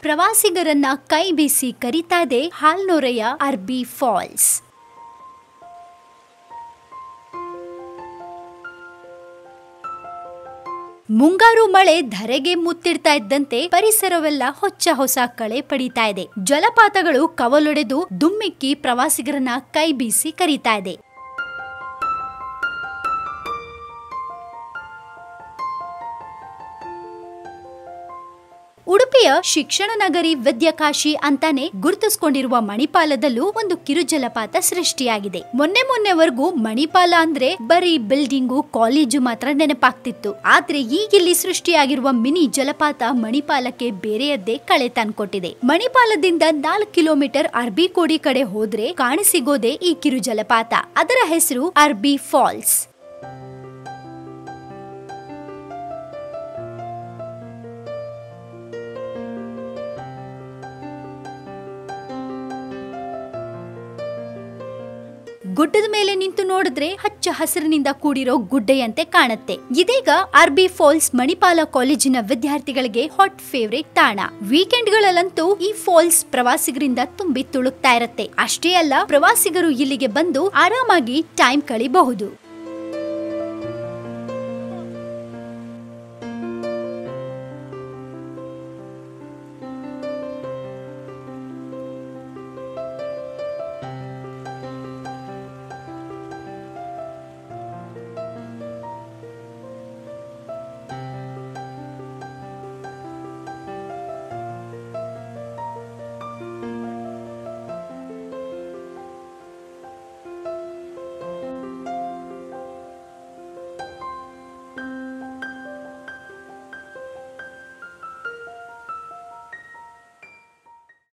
ಪ್ರವಾಸಿಗರನ್ನ ಕೈ ಬೀಸಿ ಕರೀತಾ ಇದೆ ಹಾಲ್ನೊರೆಯ ಅರ್ಬಿ ಫಾಲ್ಸ್ ಮುಂಗಾರು ಮಳೆ ಧರೆಗೆ ಮುತ್ತಿಡ್ತಾ ಇದ್ದಂತೆ ಪರಿಸರವೆಲ್ಲ ಹೊಚ್ಚ ಹೊಸ ಕಳೆ ಪಡಿತಾ ಇದೆ ಜಲಪಾತಗಳು ಕವಲೊಡೆದು ದುಮ್ಮಿಕ್ಕಿ ಪ್ರವಾಸಿಗರನ್ನ ಕೈ ಬೀಸಿ ಕರೀತಾ ಇದೆ ಉಡುಪಿಯ ಶಿಕ್ಷಣ ನಗರಿ ವಿದ್ಯಾಕಾಶಿ ಅಂತಾನೆ ಗುರುತಿಸ್ಕೊಂಡಿರುವ ಮಣಿಪಾಲದಲ್ಲೂ ಒಂದು ಕಿರು ಜಲಪಾತ ಸೃಷ್ಟಿಯಾಗಿದೆ ಮೊನ್ನೆ ಮೊನ್ನೆವರೆಗೂ ಮಣಿಪಾಲ ಅಂದ್ರೆ ಬರೀ ಬಿಲ್ಡಿಂಗು ಕಾಲೇಜು ಮಾತ್ರ ನೆನಪಾಗ್ತಿತ್ತು ಆದ್ರೆ ಈಗಿಲ್ಲಿ ಸೃಷ್ಟಿಯಾಗಿರುವ ಮಿನಿ ಜಲಪಾತ ಮಣಿಪಾಲಕ್ಕೆ ಬೇರೆಯದ್ದೇ ಕಳೆ ತಂದ್ಕೊಟ್ಟಿದೆ ಮಣಿಪಾಲದಿಂದ ನಾಲ್ಕು ಕಿಲೋಮೀಟರ್ ಅರ್ಬಿಕೋಡಿ ಕಡೆ ಹೋದ್ರೆ ಕಾಣಸಿಗೋದೆ ಈ ಕಿರು ಜಲಪಾತ ಅದರ ಹೆಸರು ಅರ್ಬಿ ಫಾಲ್ಸ್ ಗುಡ್ಡದ ಮೇಲೆ ನಿಂತು ನೋಡಿದ್ರೆ ಹಚ್ಚ ಹಸಿರಿನಿಂದ ಕೂಡಿರೋ ಗುಡ್ಡೆಯಂತೆ ಕಾಣುತ್ತೆ ಇದೀಗ ಆರ್ಬಿ ಫಾಲ್ಸ್ ಮಣಿಪಾಲ ಕಾಲೇಜಿನ ವಿದ್ಯಾರ್ಥಿಗಳಿಗೆ ಹಾಟ್ ಫೇವ್ರೇಟ್ ತಾಣ ವೀಕೆಂಡ್ಗಳಲ್ಲಂತೂ ಈ ಫಾಲ್ಸ್ ಪ್ರವಾಸಿಗರಿಂದ ತುಂಬಿ ತುಳುಕ್ತಾ ಇರತ್ತೆ ಅಷ್ಟೇ ಅಲ್ಲ ಪ್ರವಾಸಿಗರು ಇಲ್ಲಿಗೆ ಬಂದು ಆರಾಮಾಗಿ ಟೈಮ್ ಕಳಿಬಹುದು